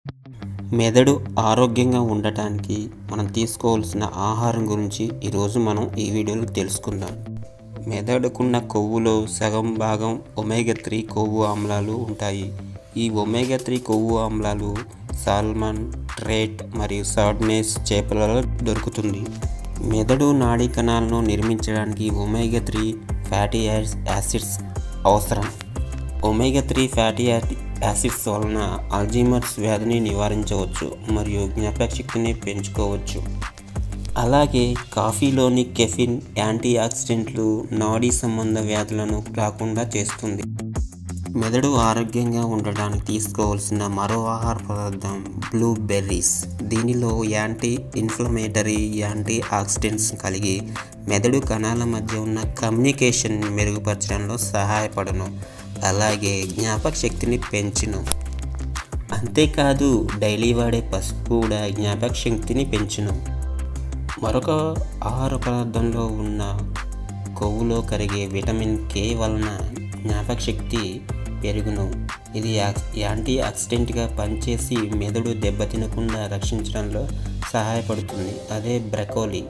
మెదడు ఆరోగ్యంగా ఉండటానికి మనం తీసుకోవాల్సిన ఆహారం గురించి ఈరోజు మనం ఈ వీడియోలో తెలుసుకుందాం మెదడుకున్న కొవ్వులో సగం భాగం ఒమేగా త్రీ కొవ్వు ఆమ్లాలు ఉంటాయి ఈ ఒమేగా త్రీ కొవ్వు ఆమ్లాలు సాల్మన్ ట్రేట్ మరియు సార్డ్నెస్ చేపలలో దొరుకుతుంది మెదడు నాడీ కణాలను నిర్మించడానికి ఒమేగా త్రీ ఫ్యాటీ యాసిడ్స్ అవసరం ఒమేగా త్రీ ఫ్యాటీ యాసిడ్స్ వలన అల్జీమర్స్ వ్యాధిని నివారించవచ్చు మరియు జ్ఞాపకశక్తిని పెంచుకోవచ్చు అలాగే కాఫీలోని కెఫిన్ యాంటీ ఆక్సిడెంట్లు నాడీ సంబంధ వ్యాధులను రాకుండా చేస్తుంది మెదడు ఆరోగ్యంగా ఉండడానికి తీసుకోవాల్సిన మరో ఆహార పదార్థం బ్లూబెర్రీస్ దీనిలో యాంటీ ఇన్ఫ్లమేటరీ యాంటీ ఆక్సిడెంట్స్ కలిగి మెదడు కణాల మధ్య ఉన్న కమ్యూనికేషన్ మెరుగుపరచడంలో సహాయపడను అలాగే జ్ఞాపక శక్తిని పెంచును అంతేకాదు డైలీ వాడే పసుపు కూడా జ్ఞాపక శక్తిని పెంచును మరొక ఆహార పదార్థంలో ఉన్న కొవ్వులో కరిగే విటమిన్ కే వలన జ్ఞాపక శక్తి పెరుగును ఇది యాంటీ ఆక్సిడెంట్గా పనిచేసి మెదడు దెబ్బతినకుండా రక్షించడంలో సహాయపడుతుంది అదే బ్రకోలీ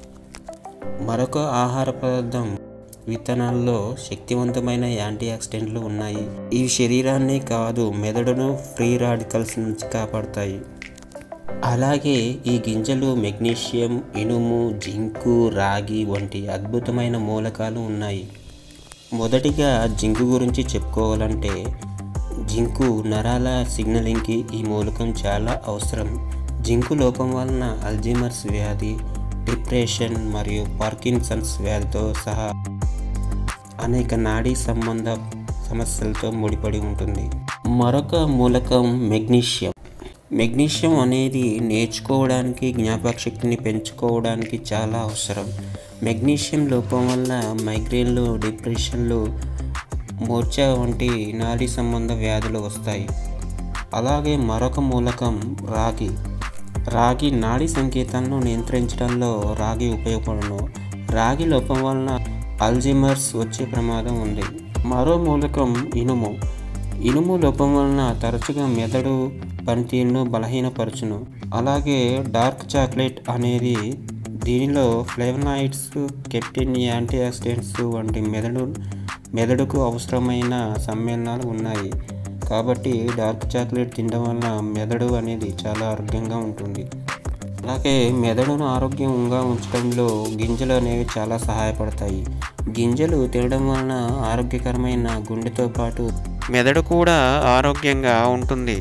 మరొక ఆహార పదార్థం విత్తనాల్లో శక్తివంతమైన యాంటీ ఆక్సిడెంట్లు ఉన్నాయి ఇవి శరీరాన్ని కాదు మెదడును ఫ్రీ రాడికల్స్ నుంచి కాపాడుతాయి అలాగే ఈ గింజలు మెగ్నీషియం ఇనుము జింకు రాగి వంటి అద్భుతమైన మూలకాలు ఉన్నాయి మొదటిగా జింకు గురించి చెప్పుకోవాలంటే జింకు నరాల సిగ్నలింగ్కి ఈ మూలకం చాలా అవసరం జింకు లోపం వలన అల్జీమర్స్ వ్యాధి డిప్రెషన్ మరియు పార్కిన్సన్స్ వ్యాధితో సహా అనేక నాడీ సంబంధ సమస్యలతో ముడిపడి ఉంటుంది మరొక మూలకం మెగ్నీషియం మెగ్నీషియం అనేది నేర్చుకోవడానికి జ్ఞాపక శక్తిని పెంచుకోవడానికి చాలా అవసరం మెగ్నీషియం లోపం వల్ల మైగ్రేన్లు డిప్రెషన్లు మూర్ఛ వంటి నాడీ సంబంధ వ్యాధులు వస్తాయి అలాగే మరొక మూలకం రాగి రాగి నాడీ సంకేతాలను నియంత్రించడంలో రాగి ఉపయోగపడను రాగి లోపం వలన అల్జిమర్స్ వచ్చే ప్రమాదం ఉంది మరో మూలకం ఇనుము ఇనుము లోపం వలన తరచుగా మెదడు పనితీరును బలహీనపరచును అలాగే డార్క్ చాక్లెట్ అనేది దీనిలో ఫ్లేవనాయిడ్స్ కెప్టిన్ యాంటీ ఆక్సిడెంట్స్ వంటి మెదడు మెదడుకు అవసరమైన సమ్మేళనాలు ఉన్నాయి కాబట్టి డార్క్ చాక్లెట్ తినడం వల్ల మెదడు అనేది చాలా ఆరోగ్యంగా ఉంటుంది అలాగే మెదడును ఆరోగ్యంగా ఉంచడంలో గింజలు అనేవి చాలా సహాయపడతాయి గింజలు తినడం వలన ఆరోగ్యకరమైన గుండెతో పాటు మెదడు కూడా ఆరోగ్యంగా ఉంటుంది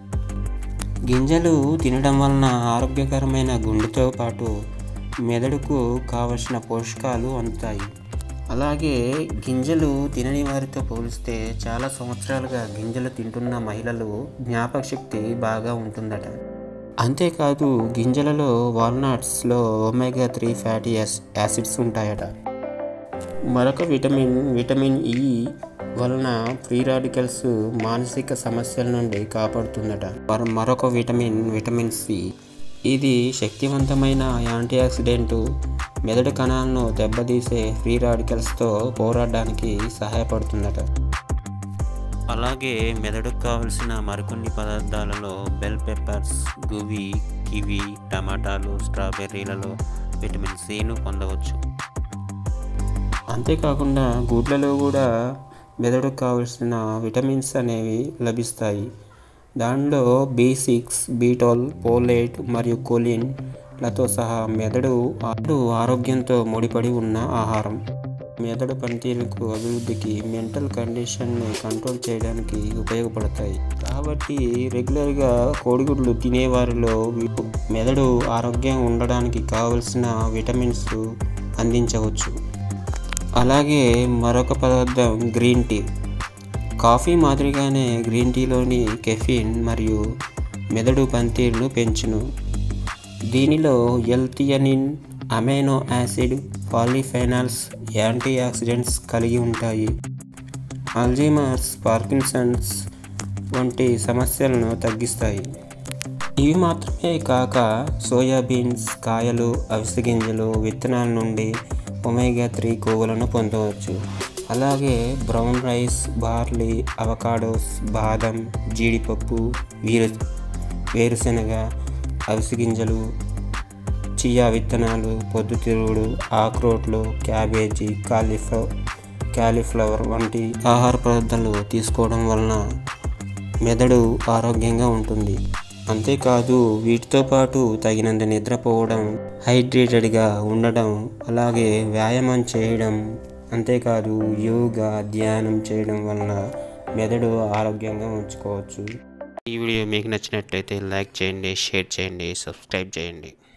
గింజలు తినడం వలన ఆరోగ్యకరమైన గుండెతో పాటు మెదడుకు కావలసిన పోషకాలు అందుతాయి అలాగే గింజలు తినని వారితో పోలిస్తే చాలా సంవత్సరాలుగా గింజలు తింటున్న మహిళలు జ్ఞాపక శక్తి బాగా ఉంటుందట అంతేకాదు గింజలలో వాల్నట్స్లో ఒమేగా త్రీ ఫ్యాటీ యాసిడ్స్ ఉంటాయట మరొక విటమిన్ విటమిన్ ఈ వలన ఫ్రీ రాడికల్స్ మానసిక సమస్యల నుండి కాపాడుతుందట మరొక విటమిన్ విటమిన్ సి ఇది శక్తివంతమైన యాంటీ ఆక్సిడెంట్ మెదడు కణాలను దెబ్బతీసే ఫ్రీ రాడికల్స్తో పోరాడడానికి సహాయపడుతుందట అలాగే మెదడుకు కావలసిన మరికొన్ని పదార్థాలలో బెల్ పెప్పర్స్ గువి కివి టమాటాలు స్ట్రాబెర్రీలలో విటమిన్ సిను పొందవచ్చు అంతేకాకుండా గుడ్లలో కూడా మెదడుకు కావలసిన విటమిన్స్ అనేవి లభిస్తాయి దానిలో బి సిక్స్ బీటోల్ పోలేట్ మరియు కోలిన్ లతో సహా మెదడు ఆడు ఆరోగ్యంతో ముడిపడి ఉన్న ఆహారం మెదడు పనితీరుకు అభివృద్ధికి మెంటల్ కండిషన్ను కంట్రోల్ చేయడానికి ఉపయోగపడతాయి కాబట్టి రెగ్యులర్గా కోడిగుడ్లు తినేవారిలో మెదడు ఆరోగ్యంగా ఉండడానికి కావలసిన విటమిన్స్ అందించవచ్చు అలాగే మరొక పదార్థం గ్రీన్ టీ కాఫీ మాదిరిగానే గ్రీన్ టీలోని కెఫిన్ మరియు మెదడు పనితీరును పెంచును దీనిలో L theanine amino acid polyphenols antioxidants కలిగి ఉంటాయి అల్జీమర్స్ పార్కిన్సన్స్ వంటి సమస్యలను తగ్గిస్తాయి ఇవి మాత్రమే కాక సోయాబీన్స్ కాయలు అవిసె గింజలు విత్తనాల నుండి ఒమేగా త్రీ కొవ్వులను పొందవచ్చు అలాగే బ్రౌన్ రైస్ బార్లీ అవకాడోస్ బాదం జీడిపప్పు వీరు వేరుశనగ అవిసి గింజలు చియా విత్తనాలు పొద్దుతిరుగుడు ఆక్రోట్లు క్యాబేజీ కాలీఫ్లవర్ క్యాలీఫ్లవర్ వంటి ఆహార పదార్థాలు తీసుకోవడం వలన మెదడు ఆరోగ్యంగా ఉంటుంది అంతేకాదు వీటితో పాటు తగినంత నిద్రపోవడం హైడ్రేటెడ్గా ఉండడం అలాగే వ్యాయామం చేయడం అంతేకాదు యోగా ధ్యానం చేయడం వలన మెదడు ఆరోగ్యంగా ఉంచుకోవచ్చు ఈ వీడియో మీకు నచ్చినట్లయితే లైక్ చేయండి షేర్ చేయండి సబ్స్క్రైబ్ చేయండి